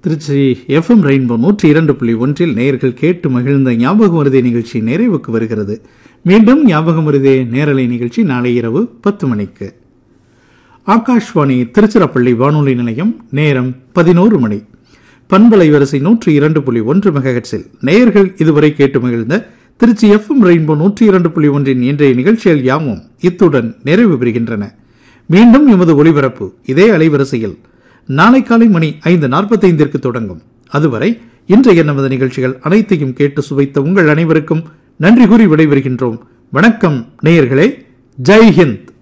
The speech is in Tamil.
திருச்சி எஃப்எம் ரெயின்போ நூற்றி இரண்டு புள்ளி ஒன்றில் நேயர்கள் கேட்டு மகிழ்ந்த ஞாபகம் வருதே நிகழ்ச்சி நிறைவுக்கு வருகிறது மீண்டும் ஞாபகம் வருதே நேரலை நிகழ்ச்சி நாளை இரவு பத்து மணிக்கு ஆகாஷ்வாணி திருச்சிராப்பள்ளி வானொலி நிலையம் நேரம் பதினோரு மணி பண்பலை வரிசை நூற்றி இரண்டு புள்ளி ஒன்று மெகஹெட்ஸில் நேயர்கள் இதுவரை கேட்டு மகிழ்ந்த திருச்சி எஃப்எம் ரெயின்போ நூற்றி இரண்டு புள்ளி ஒன்றின் இன்றைய நிகழ்ச்சிகள் யாவும் இத்துடன் நிறைவு பெறுகின்றன மீண்டும் எமது ஒளிபரப்பு இதே அலைவரிசையில் நாளை காலை மணி ஐந்து நாற்பத்தைந்திற்கு தொடங்கும் அதுவரை இன்றைய நமது நிகழ்ச்சிகள் அனைத்தையும் கேட்டு சுவைத்த உங்கள் அனைவருக்கும் நன்றி கூறி விடைபெறுகின்றோம் வணக்கம் நேயர்களே ஜெய் ஹிந்த்